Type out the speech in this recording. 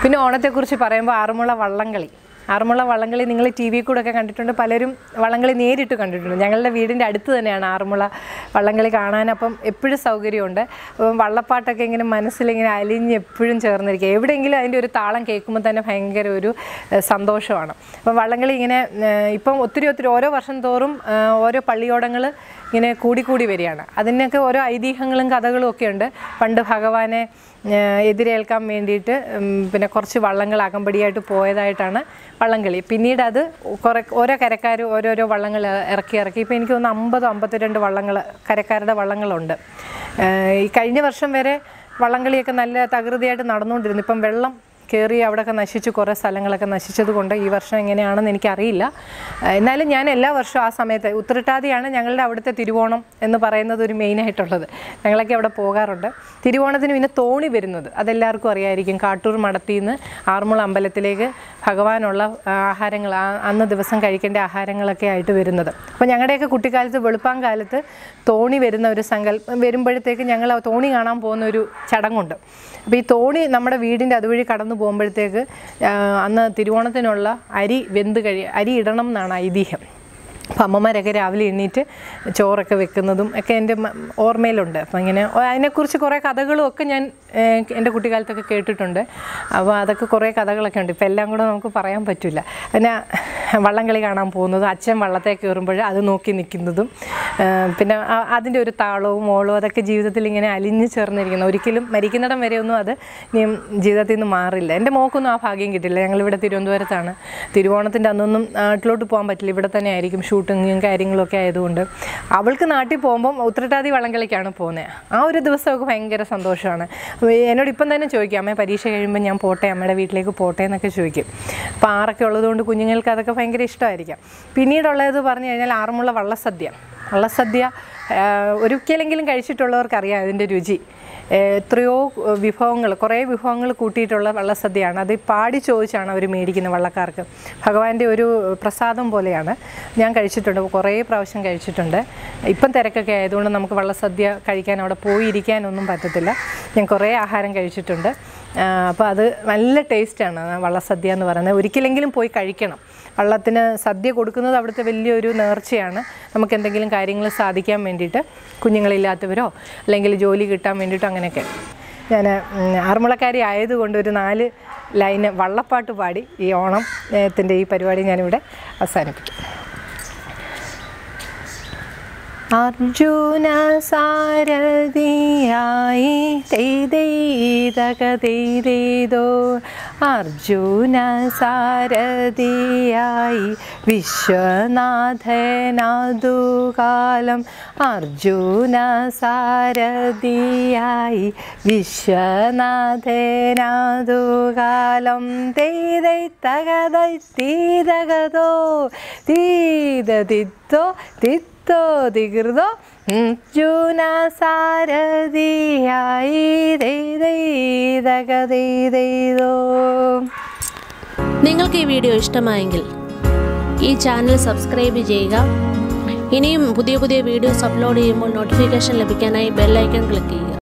പിന്നെ ഓണത്തെക്കുറിച്ച് പറയുമ്പോൾ ആറന്മുള വള്ളംകളി ആറന്മുള വള്ളംകളി നിങ്ങൾ ടി വി കൂടെ ഒക്കെ കണ്ടിട്ടുണ്ട് പലരും വള്ളംകളി നേരിട്ട് കണ്ടിട്ടുണ്ട് ഞങ്ങളുടെ വീടിൻ്റെ അടുത്ത് തന്നെയാണ് ആറന്മുള വള്ളംകളി കാണാൻ അപ്പം എപ്പോഴും സൗകര്യമുണ്ട് അപ്പം വള്ളപ്പാട്ടൊക്കെ ഇങ്ങനെ മനസ്സിലിങ്ങനെ അലിഞ്ഞ് എപ്പോഴും ചേർന്നിരിക്കുക എവിടെയെങ്കിലും അതിൻ്റെ ഒരു താളം കേൾക്കുമ്പോൾ തന്നെ ഭയങ്കര ഒരു ഏഹ്, സന്തോഷമാണ് അപ്പം വള്ളംകളി ഇങ്ങനെ ഏഹ്, ഇപ്പം ഒത്തിരി ഒത്തിരി ഓരോ വർഷം തോറും ഏഹ്, ഓരോ പള്ളിയോടങ്ങൾ ഇങ്ങനെ കൂടിക്കൂടി വരികയാണ് അതിനൊക്കെ ഓരോ ഐതിഹ്യങ്ങളും കഥകളും ഒക്കെ ഉണ്ട് പണ്ട് ഭഗവാനെ ഏഹ്, എതിരേൽക്കാൻ വേണ്ടിയിട്ട് ഉം, പിന്നെ കുറച്ച് വള്ളങ്ങൾ അകമ്പടിയായിട്ട് പോയതായിട്ടാണ് വള്ളംകളി പിന്നീട് അത് കുറേ ഓരോ കരക്കാർ ഓരോരോ വള്ളങ്ങൾ ഇറക്കി ഇറക്കി ഇപ്പോൾ എനിക്ക് തോന്നുന്നു അമ്പതോ അമ്പത്തിരണ്ട് വള്ളങ്ങൾ കരക്കാരുടെ വള്ളങ്ങളുണ്ട് ഏഹ്, ഈ കഴിഞ്ഞ വർഷം വരെ വള്ളംകളിയൊക്കെ നല്ല തകൃതിയായിട്ട് നടന്നുകൊണ്ടിരുന്നു ഇപ്പം വെള്ളം കയറി അവിടെയൊക്കെ നശിച്ചു കുറേ സ്ഥലങ്ങളൊക്കെ നശിച്ചത് കൊണ്ട് ഈ വർഷം എങ്ങനെയാണെന്ന് എനിക്കറിയില്ല ഏഹ് എന്നാലും ഞാൻ എല്ലാ വർഷവും ആ സമയത്ത് ഉത്രട്ടാതിയാണ് ഞങ്ങളുടെ അവിടുത്തെ തിരുവോണം എന്ന് പറയുന്നത് ഒരു മെയിനായിട്ടുള്ളത് ഞങ്ങളൊക്കെ അവിടെ പോകാറുണ്ട് തിരുവോണത്തിന് പിന്നെ തോണി വരുന്നത് അതെല്ലാവർക്കും അറിയായിരിക്കും കാട്ടൂർ മടത്തിൽ നിന്ന് ആറന്മുള അമ്പലത്തിലേക്ക് ഭഗവാനുള്ള ആ, ആഹാരങ്ങൾ ആ അന്ന് ദിവസം കഴിക്കേണ്ട ആഹാരങ്ങളൊക്കെ ആയിട്ട് വരുന്നത് അപ്പോൾ ഞങ്ങളുടെയൊക്കെ കുട്ടിക്കാലത്ത് വെളുപ്പാൻ കാലത്ത് തോണി വരുന്ന ഒരു സങ്കല്പം വരുമ്പോഴത്തേക്ക് ഞങ്ങൾ ആ തോണി കാണാൻ പോകുന്ന ഒരു ചടങ്ങുണ്ട് അപ്പോൾ ഈ തോണി നമ്മുടെ വീടിൻ്റെ അതുവഴി കടന്നു പോകുമ്പോഴത്തേക്ക് ആ, അന്ന് തിരുവോണത്തിനുള്ള അരി വെന്ത് കഴി അരി ഇടണം എന്നാണ് ഐതിഹ്യം അപ്പം അമ്മമാരൊക്കെ രാവിലെ എണ്ണീറ്റ് ചോറൊക്കെ വെക്കുന്നതും ഒക്കെ എൻ്റെ മ- ഓർമ്മയിലുണ്ട് അപ്പം ഇങ്ങനെ ഓ, അതിനെക്കുറിച്ച് കുറേ കഥകളും ഒക്കെ ഞാൻ ഏഹ്, എൻ്റെ കുട്ടിക്കാലത്തൊക്കെ കേട്ടിട്ടുണ്ട് അപ്പോൾ അതൊക്കെ കുറേ കഥകളൊക്കെ ഉണ്ട് ഇപ്പം എല്ലാം കൂടെ നമുക്ക് പറയാൻ പറ്റില്ല പിന്നെ വള്ളംകളി കാണാൻ പോകുന്നതും അച്ഛൻ വള്ളത്തെ കയറുമ്പോൾ അത് നോക്കി നിൽക്കുന്നതും ഏഹ്, പിന്നെ ആ- അതിൻ്റെ ഒരു താളവും മോളവും അതൊക്കെ ജീവിതത്തിൽ ഇങ്ങനെ അലിഞ്ഞു ചേർന്നിരിക്കുന്നു ഒരിക്കലും മരിക്കുന്നിടം വരെയൊന്നും അത് ഇനിയും ജീവിതത്തിൽ നിന്ന് മാറില്ല എൻ്റെ മോക്കൊന്നും ആ ഭാഗ്യം കിട്ടില്ല ഞങ്ങളിവിടെ തിരുവനന്തപുരത്താണ് തിരുവോണത്തിൻ്റെ അന്നൊന്നും നാട്ടിലോട്ട് പോകാൻ പറ്റില്ല ഇവിടെ തന്നെ ആയിരിക്കും ഷൂട്ടിങ്ങും കാര്യങ്ങളൊക്കെ ആയതുകൊണ്ട് അവൾക്ക് നാട്ടിൽ പോകുമ്പം ഉത്രട്ടാതി വള്ളംകളിക്കാണ് പോകുന്നത് ആ ഒരു ദിവസമൊക്കെ ഭയങ്കര സന്തോഷമാണ് അപ്പോൾ എന്നോട് ഇപ്പം തന്നെ ചോദിക്കും അമ്മേ പരീക്ഷ കഴിയുമ്പോൾ ഞാൻ പോട്ടെ അമ്മയുടെ വീട്ടിലേക്ക് പോട്ടെ എന്നൊക്കെ ചോദിക്കും അപ്പോൾ ആറൊക്കെ ഉള്ളതുകൊണ്ട് കുഞ്ഞുങ്ങൾക്ക് അതൊക്കെ ഭയങ്കര ഇഷ്ടമായിരിക്കാം പിന്നീടുള്ളത് പറഞ്ഞു കഴിഞ്ഞാൽ ആറന്മുള വള്ളസദ്യ വള്ളസദ്യ ആ, ഒരിക്കലെങ്കിലും കഴിച്ചിട്ടുള്ളവർക്കറിയാം അതിൻ്റെ രുചി ഏ, എത്രയോ വിഭവങ്ങൾ കുറേ വിഭവങ്ങൾ കൂട്ടിയിട്ടുള്ള വള്ളസദ്യയാണ് അത് പാടി ചോദിച്ചാണ് അവർ മേടിക്കുന്നത് വള്ളക്കാർക്ക് ഭഗവാന്റെ ഒരു പ്രസാദം പോലെയാണ് ഞാൻ കഴിച്ചിട്ടുണ്ട് കുറേ പ്രാവശ്യം കഴിച്ചിട്ടുണ്ട് ഇപ്പം തിരക്കൊക്കെ ആയതുകൊണ്ട് നമുക്ക് വള്ളസദ്യ കഴിക്കാൻ അവിടെ പോയിരിക്കാനൊന്നും പറ്റത്തില്ല ഞാൻ കുറേ ആഹാരം കഴിച്ചിട്ടുണ്ട് അപ്പോൾ അത് നല്ല ടേസ്റ്റാണ് വള്ളസദ്യ എന്ന് പറയുന്നത് ഒരിക്കലെങ്കിലും പോയി കഴിക്കണം വള്ളത്തിന് സദ്യ കൊടുക്കുന്നത് അവിടുത്തെ വലിയൊരു നേർച്ചയാണ് നമുക്ക് എന്തെങ്കിലും കാര്യങ്ങൾ സാധിക്കാൻ വേണ്ടിയിട്ട് കുഞ്ഞുങ്ങളില്ലാത്തവരോ അല്ലെങ്കിൽ ജോലി കിട്ടാൻ വേണ്ടിയിട്ടോ അങ്ങനെയൊക്കെ ഞാൻ ആറന്മുളക്കാരി ആയതുകൊണ്ട് ഒരു നാല് ലൈന് വള്ളപ്പാട്ട് പാടി ഈ ഓണം ത്തിൻ്റെ ഈ പരിപാടി ഞാനിവിടെ അവസാനിപ്പിക്കും അർജുന സാരഥിയായി തെയ്തോ അർജുന സാരഥിയായി വിശ്വനാഥനാദുകാലം അർജുന സാരഥിയായി വിശ്വനാഥനാദുകാലം തെയ്തൈ തകതൈ തീതകതോ തീതതിത്തോ തിത്തോ തികൃതോ ജൂന സാരഥിയായി ദൈതൈതകതൈതോ നിങ്ങൾക്ക് ഈ വീഡിയോ ഇഷ്ടമായെങ്കിൽ ഈ ചാനൽ സബ്സ്ക്രൈബ് ചെയ്യുക ഇനിയും പുതിയ പുതിയ വീഡിയോസ് അപ്ലോഡ് ചെയ്യുമ്പോൾ നോട്ടിഫിക്കേഷൻ ലഭിക്കാനായി ബെല്ലൈക്കൺ ക്ലിക്ക് ചെയ്യുക